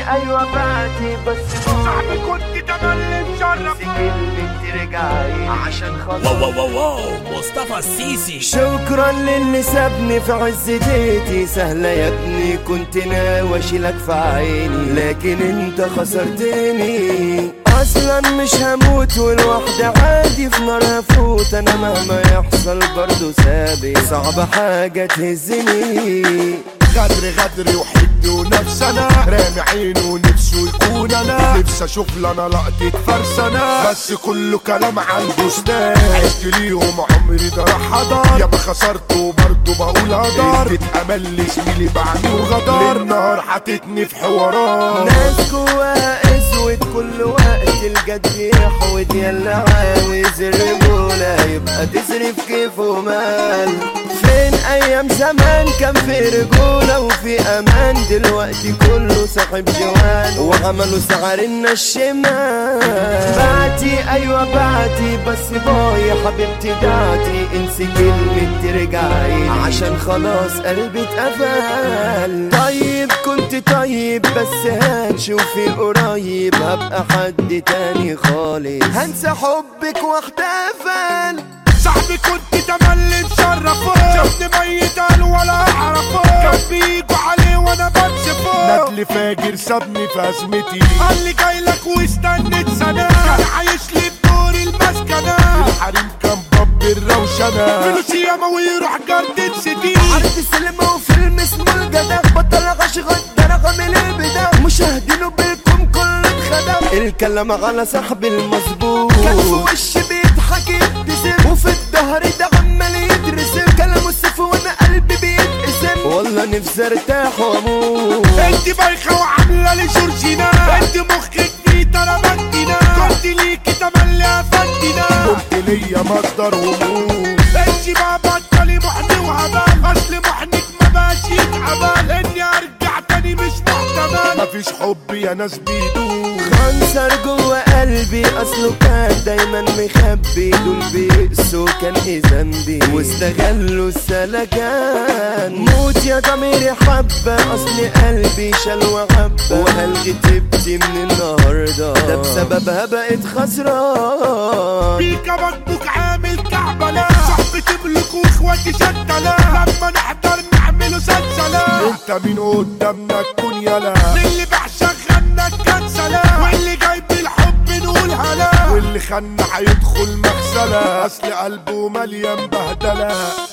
ايوه بعتي بس صاحبي كنت تملي مشرف كلمة ترجعي عشان واو خلاص واو واو واو مصطفى السيسي شكرا للي سابني في عز ديتي سهلة يا ابني كنت ناوي اشيلك في عيني لكن انت خسرتني اصلا مش هموت والوحدة عادي في نار هفوت انا مهما يحصل برضو ثابت صعب حاجة تهزني غدر غدر وحد ونفس انا رامي عينه ونفسه يكون انا نفسي اشوف لنا لقطة فرسنة بس كله كلام على البستان عشت ليهم عمري ده راح هدار ياما خسرت وبرضه بقول هدار اديت امل لزميلي بعمل وغدار النهار حاططني في حوارات ناس جواها اسود كل وقت الجد يحود يلا عاوز الرجولة يبقى تصرف كيف ومال فين ايام زمان كان في رجولة وفي امان دلوقتي كله صاحب جوان وعملوا سعر الشمال بعتي ايوه بعتي بس باي حبيبتي دعتي انسي كلمة ترجعي عشان خلاص قلبي اتقفل طيب كنت طيب بس هتشوفي قريب هبقى حد تاني خالص هنسى حبك واحتفل صاحبي كنت تملي مشرفه شفت ميت قال ولا اعرفه كان بيجوا عليه وانا بنسفه ندل فاجر سابني في ازمتي قال لي جاي لك واستنيت سنه كان عايش لي بدور المسكنه الحريم كان باب الروشنه فلوس ياما ويروح جردة سيتي عرفت السينما وفيلم اسمه الجدع بطل غش غدا رقم الابداع مشاهدينه بالكم كل اتخدم الكلام على صاحبي المظبوط كان في وشي بيضحك يبتسم وفي الظهر ده عمال يترسم كلامه السيف وانا قلبي بيتقسم والله نفسي ارتاح واموت انت بايخه وعامله لي جورجينا انت مخك في تربتنا كنت ليكي تملي افندنا كنت ليا مصدر هموم انت بقى بطلي محن وهبال اصل محنك ما بقاش يتعبال اني ارجع تاني مش محتمل مفيش حب يا ناس بيدوم خنصر جوه قلبي اصله كان دايما مخبي دول بيقسوا كان ايه ذنبي واستغلوا السلكان موت يا ضميري حبة اصل قلبي شال وحبة وهلغي تبتي من النهاردة ده بسببها بقيت خسران بيكا مطبوك عامل كعبلة صاحبي تملك واخواتي شتلة لما نحضر نعمله سلسلة انت مين قدامنا تكون يلا اللي بيشغلنا كنسلة واللي جايب الحب نقول هلا واللي خنا هيدخل مغسلة اصل قلبه مليان بهدلة